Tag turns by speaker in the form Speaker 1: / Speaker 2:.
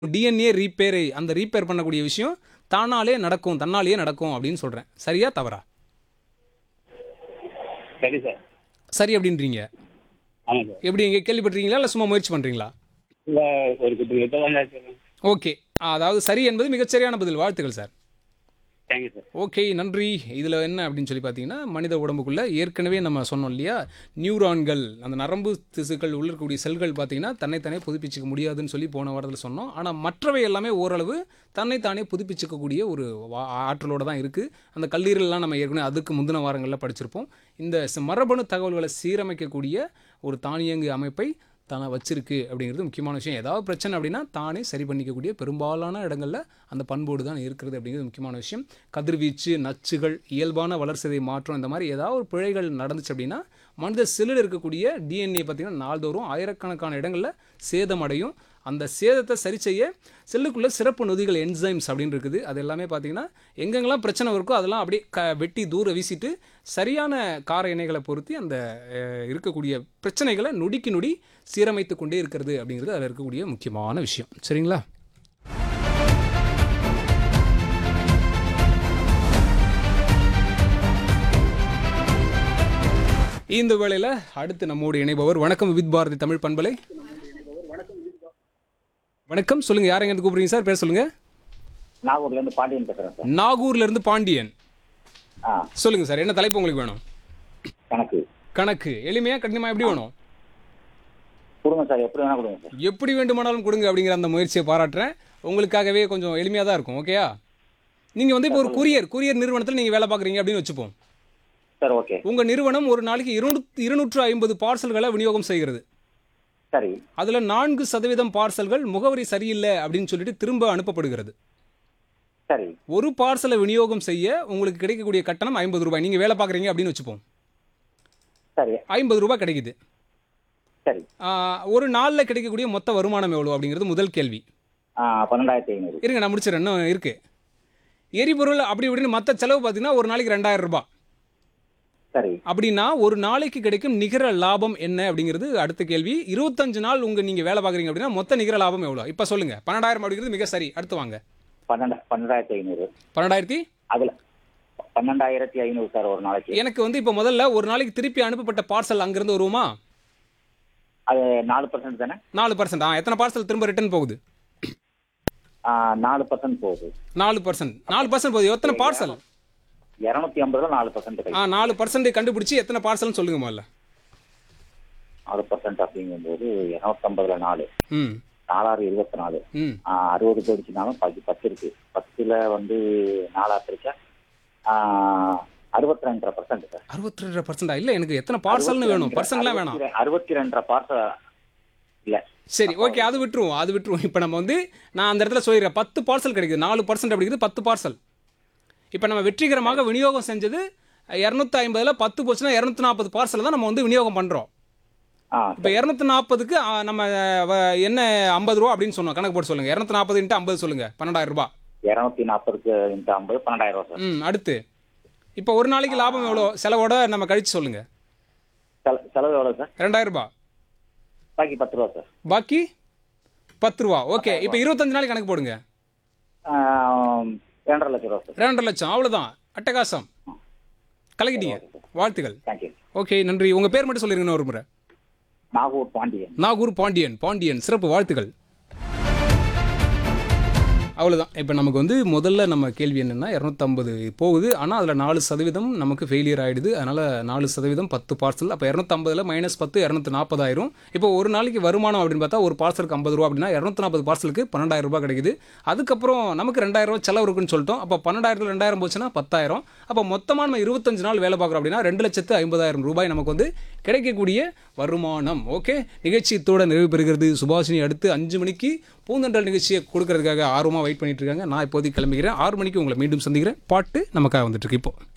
Speaker 1: DNA reaper அந்த reaper பண்ணக்கூடிய விஷயம் தானாலே நடக்கும் தன்னாலேயே நடக்கும் அப்படின்னு சொல்கிறேன் சரியா தவறா
Speaker 2: சரி சார்
Speaker 1: சரி அப்படின்றீங்க
Speaker 2: ஆமாம் சார்
Speaker 1: எப்படி எங்கே கேள்விப்பட்டிருக்கீங்களா இல்லை சும்மா முயற்சி பண்ணுறீங்களா
Speaker 2: இல்லை ஒரு குட்டி கிட்ட தான் சார்
Speaker 1: ஓகே அதாவது சரி என்பது மிகச்சரியான பதில் வாழ்த்துக்கள் சார்
Speaker 2: தேங்க்யூ சார்
Speaker 1: ஓகே நன்றி இதில் என்ன அப்படின்னு சொல்லி பார்த்தீங்கன்னா மனித உடம்புக்குள்ளே ஏற்கனவே நம்ம சொன்னோம் இல்லையா நியூரான்கள் அந்த நரம்பு திசுக்கள் உள்ள இருக்கக்கூடிய செல்கள் பார்த்தீங்கன்னா தன்னைத்தானே புதுப்பிச்சுக்க முடியாதுன்னு சொல்லி போன வாரத்தில் சொன்னோம் ஆனால் மற்றவை எல்லாமே ஓரளவு தன்னைத்தானே புதுப்பிச்சுக்கக்கூடிய ஒரு வா- ஆற்றலோட தான் இருக்குது அந்த கல்லீரல்லாம் நம்ம ஏற்கனவே அதுக்கு முந்தின வாரங்களில் படிச்சிருப்போம் இந்த ச- மரபணு தகவல்களை சீரமைக்கக்கூடிய ஒரு தானியங்கு அமைப்பை தானே வச்சிருக்கு அப்படிங்கிறது முக்கியமான விஷயம் ஏதாவது பிரச்சனை அப்படின்னா தானே சரி பண்ணிக்கக்கூடிய பெரும்பாலான இடங்களில் அந்த பண்போடு தான் இருக்கிறது அப்படிங்கிறது முக்கியமான விஷயம் கதிர்வீச்சு நச்சுகள் இயல்பான வளர்சிதை மாற்றம் இந்த மாதிரி ஏதாவது ஒரு பிழைகள் நடந்துச்சு அப்படின்னா மனித செல்லில் இருக்கக்கூடிய டிஎன்ஏ பார்த்திங்கன்னா நாள்தோறும் ஆயிரக்கணக்கான இடங்களில் சேதமடையும் அந்த சேதத்தை சரி செய்ய செல்லுக்குள்ளே சிறப்பு நொதிகள் என்சைம்ஸ் அப்படின்னு இருக்குது அது எல்லாமே பார்த்தீங்கன்னா எங்கெங்கெல்லாம் பிரச்சனை இருக்கோ அதெல்லாம் அப்படியே க வெட்டி தூர வீசிட்டு சரியான கார எண்ணெய்களை பொருத்தி அந்த அஹ், இருக்கக்கூடிய பிரச்சனைகளை நொடிக்கு நொடி சீரமைத்து கொண்டே இருக்கிறது அப்படிங்கிறது அதில் இருக்கக்கூடிய முக்கியமான விஷயம் சரிங்களா இந்த வேளையில் அடுத்து நம்மோடு இணைபவர் வணக்கம் வித் பாரதி தமிழ் பண்பலை வணக்கம் சொல்லுங்க யார் எங்க கூப்பிடுறீங்க சார் பேர் சொல்லுங்க
Speaker 2: நாகூர்லேருந்து பாண்டியன் பேசுகிறேன் சார்
Speaker 1: நாகூர்ல இருந்து பாண்டியன்
Speaker 2: ஆ
Speaker 1: சொல்லுங்க சார் என்ன தலைப்பு உங்களுக்கு வேணும்
Speaker 2: கணக்கு
Speaker 1: கணக்கு எளிமையா கடினமா எப்படி வேணும்
Speaker 2: கொடுங்க சார் எப்படி வேணால் கொடுங்க சார்
Speaker 1: எப்படி வேண்டுமானாலும் கொடுங்க அப்படிங்கிற அந்த முயற்சியை பாராட்டுறேன் உங்களுக்காகவே கொஞ்சம் எளிமையாக தான் இருக்கும் ஓகேயா நீங்கள் வந்து இப்போ ஒரு கூரியர் கூரியர் நிறுவனத்தில் நீங்கள் வேலை பார்க்குறீங்க அப்படின்னு வச்சுப்போம்
Speaker 2: சார் ஓகே
Speaker 1: உங்கள் நிறுவனம் ஒரு நாளைக்கு இருநூற்று இருநூற்று ஐம்பது பார்சல்களை விநியோகம் செய்கிறது
Speaker 2: சரி
Speaker 1: அதில் நான்கு சதவீதம் பார்சல்கள் முகவரி சரியில்லை அப்படின்னு சொல்லிட்டு திரும்ப அனுப்பப்படுகிறது
Speaker 2: சரி
Speaker 1: ஒரு பார்சலை விநியோகம் செய்ய உங்களுக்கு கிடைக்கக்கூடிய கட்டணம் ஐம்பது ரூபாய் நீங்கள் வேலை பார்க்குறீங்க அப்படின்னு வச்சுப்போம்
Speaker 2: சரி
Speaker 1: ஐம்பது ரூபாய் கிடைக்குது
Speaker 2: சரி
Speaker 1: ஆஹ், ஒரு நாளில் கிடைக்கக்கூடிய மொத்த வருமானம் எவ்வளோ அப்படிங்கிறது முதல் கேள்வி
Speaker 2: ஆ பன்னெண்டாயிரத்தி ஐநூறு
Speaker 1: இருங்க நான் முடிச்சிடறேன் இன்னும் இருக்கு எரிபொருள் அப்படி இப்படின்னு மற்ற செலவு பார்த்தீங்கன்னா ஒரு நாளைக்கு ரெண்டாயிரம் ரூபாய்
Speaker 2: சரி
Speaker 1: அப்படின்னா ஒரு நாளைக்கு கிடைக்கும் நிகர லாபம் என்ன அப்படிங்கிறது அடுத்த கேள்வி இருபத்தஞ்சு நாள் உங்க நீங்க வேலை பார்க்குறீங்க அப்படின்னா மொத்த நிகர லாபம் எவ்வளோ இப்போ சொல்லுங்க பன்னெண்டாயிரம் அப்படிங்கிறது மிக சரி அடுத்து வாங்க
Speaker 2: பன்னெண்டு பன்னெண்டாயிரத்தி ஐநூறு
Speaker 1: பன்னெண்டாயிரத்தி
Speaker 2: அதில் பன்னெண்டாயிரத்தி ஐநூறு சார் ஒரு நாளைக்கு
Speaker 1: எனக்கு வந்து இப்போ முதல்ல ஒரு நாளைக்கு திருப்பி அனுப்பப்பட்ட பார்சல் அங்கேருந்து வருமா
Speaker 2: அது நாலு பர்சன்ட் தானே
Speaker 1: நாலு பர்சன்ட் ஆ எத்தனை பார்சல் திரும்ப ரிட்டர்ன் போகுது
Speaker 2: ஆ, நாலு பர்சன்ட் போகுது
Speaker 1: நாலு பர்சன்ட் நாலு பர்சன்ட் போகுது எத்தனை பார்சல்
Speaker 2: இரநூத்தி ஐம்பதுல நாலு பர்சன்ட்
Speaker 1: ஆ நாலு பர்சன்ட் கண்டுபிடிச்சி எத்தனை பார்சல்னு சொல்லுங்க முதல்ல
Speaker 2: நாலு பர்சன்ட் அப்படிங்கும்போது இரநூத்தம்பதுல நாலு
Speaker 1: ம்
Speaker 2: நாலாறு இருபத்தி நாலு
Speaker 1: ம்
Speaker 2: ஆ, அறுபது போயிடுச்சுனாலும் பத்து பத்து இருக்கு பத்துல வந்து நாலா பிரிச்சா அறுபத்தி ரெண்டரை பர்சன்ட் சார்
Speaker 1: அறுபத்தி ரெண்டு பர்சன்டா இல்லை எனக்கு எத்தனை பார்சல்னு வேணும் பர்சன்ட்லாம் வேணாம்
Speaker 2: அறுபத்தி ரெண்டரை பார்சல் இல்ல
Speaker 1: சரி ஓகே அது விட்டுருவோம் அது விட்டுருவோம் இப்போ நம்ம வந்து நான் அந்த இடத்துல சொல்லிடுறேன் பத்து பார்சல் கிடைக்குது நாலு பர்சன்ட் அப்படிங்கிறது பத்து பார்சல் இப்போ நம்ம வெற்றிகரமாக விநியோகம் செஞ்சது இரநூத்தி ஐம்பதில் பத்து போச்சுன்னா இரநூத்தி நாற்பது பார்சல் தான் நம்ம வந்து விநியோகம் பண்ணுறோம்
Speaker 2: ஆ
Speaker 1: இப்போ இரநூத்தி நாற்பதுக்கு நம்ம வ- என்ன ஐம்பது ரூபா அப்படின்னு சொன்னோம் கணக்கு போட்டு சொல்லுங்கள் இரநூத்தி நாற்பது இன்ட்டு ஐம்பது சொல்லுங்கள் பன்னெண்டாயிரம் ரூபாய்
Speaker 2: இருநூத்தி நாற்பதுக்கு இன்ட்டு ஐம்பது பன்னெண்டாயிரம் ரூபா சார்
Speaker 1: ம் அடுத்து இப்போ ஒரு நாளைக்கு லாபம் எவ்வளோ செலவோட நம்ம கழிச்சு சொல்லுங்கள்
Speaker 2: செல- செலவு எவ்வளவு சார்
Speaker 1: ரெண்டாயிரம் ரூபாய்
Speaker 2: பாக்கி பத்து ரூபா சார்
Speaker 1: பாக்கி பத்து ரூபா ஓகே இப்போ இருபத்தஞ்சு நாளைக்கு கணக்கு போடுங்க
Speaker 2: ஆ, ரெண்டரை லட்சம் ரூபா சார்
Speaker 1: ரெண்டரை லட்சம் அவ்வளோதான் அட்டகாசம் கலக்கிட்டீங்க வாழ்த்துக்கள்
Speaker 2: தேங்க்யூ
Speaker 1: ஓகே நன்றி உங்கள் பேர் மட்டும் சொல்லிருங்க ஒரு முறை
Speaker 2: நாகூர் பாண்டியன்
Speaker 1: நாகூர் பாண்டியன் பாண்டியன் சிறப்பு வாழ்த்துக்கள் அவ்வளோதான் இப்போ நமக்கு வந்து முதல்ல நம்ம கேள்வி என்னென்னா இரநூத்தம்பது போகுது ஆனால் அதில் நாலு சதவீதம் நமக்கு ஃபெயிலியர் ஆகிடுது அதனால் நாலு சதவீதம் பத்து பார்சல் அப்போ இரநூத்தம்பதில் மைனஸ் பத்து இரநூத்தி நாற்பதாயிரம் இப்போ ஒரு நாளைக்கு வருமானம் அப்படின்னு பார்த்தா ஒரு பார்சலுக்கு ஐம்பது ரூபா அப்படின்னா இரநூத்தி நாற்பது பார்சலுக்கு பன்னெண்டாயிரம் ரூபாய் கிடைக்குது அதுக்கப்புறம் நமக்கு ரெண்டாயிரம் ரூபாய் செலவு இருக்குன்னு சொல்லிட்டோம் அப்போ பன்னெண்டாயிரத்தில் ரெண்டாயிரம் போச்சுன்னா பத்தாயிரம் அப்போ மொத்தமாக நம்ம இருபத்தஞ்சு நாள் வேலை பார்க்குறோம் அப்படின்னா ரெண்டு லட்சத்து ஐம்பதாயிரம் ரூபாய் நமக்கு வந்து கிடைக்கக்கூடிய வருமானம் ஓகே நிகழ்ச்சி இத்தோட நிறைவு பெறுகிறது சுபாஷினி அடுத்து அஞ்சு மணிக்கு பூந்தண்டல் நிகழ்ச்சியை கொடுக்கறதுக்காக ஆர்வமாக வெயிட் பண்ணிட்டு இருக்காங்க நான் இப்போதைக்கு கிளம்பிக்கிறேன் ஆறு மணிக்கு உங்களை மீண்டும் சந்திக்கிறேன் பாட்டு நமக்காக வந்துட்டு இருக்கு இப்போ